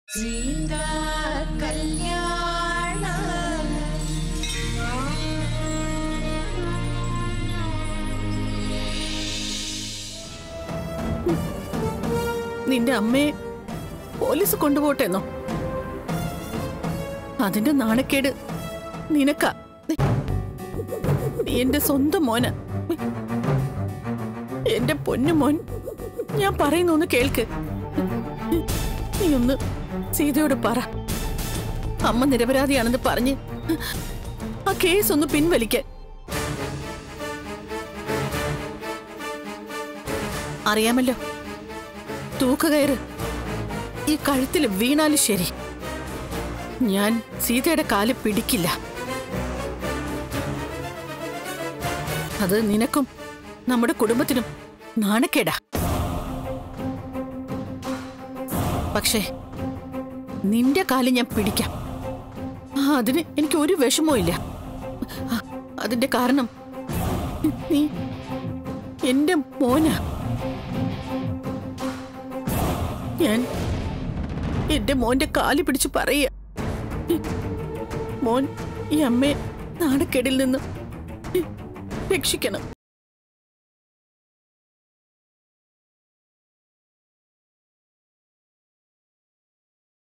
സീതാ കല്യാണ നിന്റെ അമ്മയെ പോലീസ് കൊണ്ടുപോട്ടെന്നോ അതിന്റെ നാണക്കേട് നിനക്കാ നീ എന്റെ സ്വന്തം മോന എന്റെ പൊന്നു മോൻ ഞാൻ പറയുന്ന ഒന്ന് കേൾക്ക് നീ ഒന്ന് സീതയോട് പറ അമ്മ നിരപരാധിയാണെന്ന് പറഞ്ഞ് ആ കേസ് ഒന്ന് പിൻവലിക്കാൻ അറിയാമല്ലോ തൂക്കുകയറ് ഈ കഴുത്തിൽ വീണാലും ശരി ഞാൻ സീതയുടെ കാല് പിടിക്കില്ല അത് നിനക്കും നമ്മുടെ കുടുംബത്തിനും നാണക്കേടാ പക്ഷേ നിന്റെ കാല് ഞാൻ പിടിക്കാം ആ, അതിന് എനിക്ക് ഒരു വിഷമവും ഇല്ല ആ, അതിന്റെ കാരണം നീ എന്റെ മോനാ ഞാൻ എന്റെ മോന്റെ കാല് പിടിച്ച് പറയ മോൻ ഈ അമ്മയെ നാണക്കേടിൽ നിന്ന് രക്ഷിക്കണം